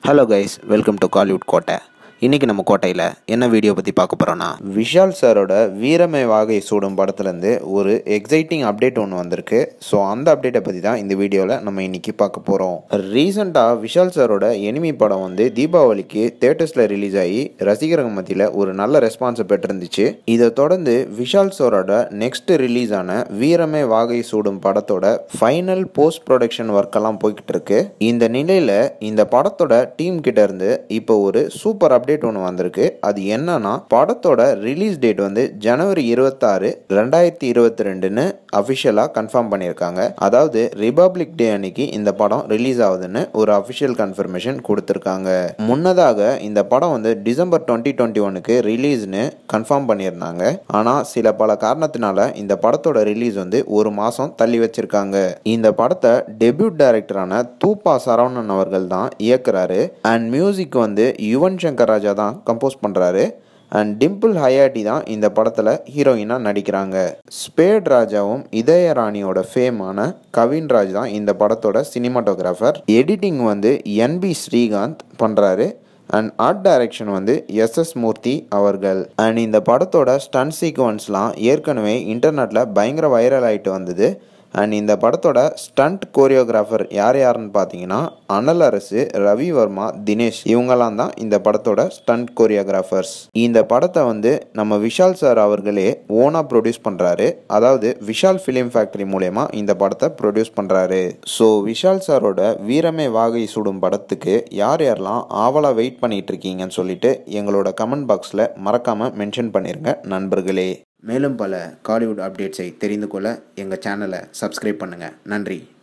hello guys welcome to Kollywood கோட்டை இன்றைக்கி நம்ம கோட்டையில் என்ன வீடியோ பற்றி பார்க்க போகிறோன்னா விஷால் சாரோட வீரமை வாகை சூடும் படத்துலேருந்து ஒரு எக்ஸைட்டிங் அப்டேட் ஒன்று வந்திருக்கு ஸோ அந்த அப்டேட்டை பற்றி தான் இந்த வீடியோவில் நம்ம இன்றைக்கி பார்க்க போகிறோம் ரீசெண்டாக விஷால் சாரோட எனிமி படம் வந்து தீபாவளிக்கு தேட்டர்ஸில் ரிலீஸ் ஆகி ரசிகர்கள் மத்தியில் ஒரு நல்ல ரெஸ்பான்ஸை பெற்றிருந்துச்சு இதை தொடர்ந்து விஷால் சாரோட நெக்ஸ்ட் ரிலீஸ் ஆன வீரமே வாகை சூடும் படத்தோட ஃபைனல் போஸ்ட் ப்ரொடக்ஷன் ஒர்க்கெல்லாம் போய்கிட்டு இருக்கு இந்த நிலையில் இந்த படத்தோட டீம் கிட்ட இருந்து இப்போ ஒரு சூப்பர் அப்டேட் ஒன்று வந்திருக்கு அது என்னன்னா படத்தோட ரிலீஸ் டேட் வந்து ஜனவரி இருபத்தாறு ரெண்டாயிரத்தி இருபத்தி ரெண்டுன்னு அஃபிஷியலாக கன்ஃபார்ம் பண்ணியிருக்காங்க அதாவது ரிபப்ளிக் டே அன்னைக்கு இந்த படம் ரிலீஸ் ஆகுதுன்னு ஒரு அஃபிஷியல் கன்ஃபர்மேஷன் கொடுத்துருக்காங்க முன்னதாக இந்த படம் வந்து டிசம்பர் டுவெண்ட்டி டுவெண்ட்டி ஒனுக்கு ரிலீஸ்னு கன்ஃபார்ம் பண்ணியிருந்தாங்க ஆனால் சில பல காரணத்தினால இந்த படத்தோட ரிலீஸ் வந்து ஒரு மாதம் தள்ளி வச்சிருக்காங்க இந்த படத்தை டெபியூட் டைரக்டரான தூப்பா சரவணன் அவர்கள் தான் இயக்குறாரு அண்ட் மியூசிக் வந்து யுவன் சங்கர் ராஜா தான் கம்போஸ் பண்ணுறாரு அண்ட் டிம்பிள் ஹயாட்டி தான் இந்த படத்தில் ஹீரோயினாக நடிக்கிறாங்க ஸ்பேட் ராஜாவும் இதயராணியோட ஃபேமான கவின்ராஜ் தான் இந்த படத்தோட சினிமாட்டோகிராஃபர் எடிட்டிங் வந்து என்பி ஸ்ரீகாந்த் பண்ணுறாரு அண்ட் ஆர்ட் டைரக்ஷன் வந்து எஸ் எஸ் மூர்த்தி அவர்கள் அண்ட் இந்த படத்தோட ஸ்டன் சீக்வன்ஸ்லாம் ஏற்கனவே இன்டர்நெட்டில் பயங்கர வைரல் ஆகிட்டு வந்தது அண்ட் இந்த படத்தோட ஸ்டண்ட் கோரியோகிராஃபர் யார் யாருன்னு பார்த்தீங்கன்னா அனல் அரசு ரவி வர்மா தினேஷ் இவங்கெல்லாம் தான் இந்த படத்தோட ஸ்டண்ட் கோரியோகிராஃபர்ஸ் இந்த படத்தை வந்து நம்ம விஷால் சார் அவர்களே ஓனாக ப்ரொடியூஸ் பண்ணுறாரு அதாவது விஷால் ஃபிலிம் ஃபேக்டரி மூலயமா இந்த படத்தை ப்ரொடியூஸ் பண்ணுறாரு ஸோ விஷால் சாரோட வீரமே வாகை சுடும் படத்துக்கு யார் யாரெல்லாம் ஆவலாக வெயிட் பண்ணிட்டு இருக்கீங்கன்னு சொல்லிட்டு எங்களோட கமெண்ட் பாக்ஸில் மறக்காமல் மென்ஷன் பண்ணிருங்க நண்பர்களே மேலும் பல காலிவுட் அப்டேட்ஸை தெரிந்து கொள்ள எங்கள் சேனலை சப்ஸ்கிரைப் பண்ணுங்கள் நன்றி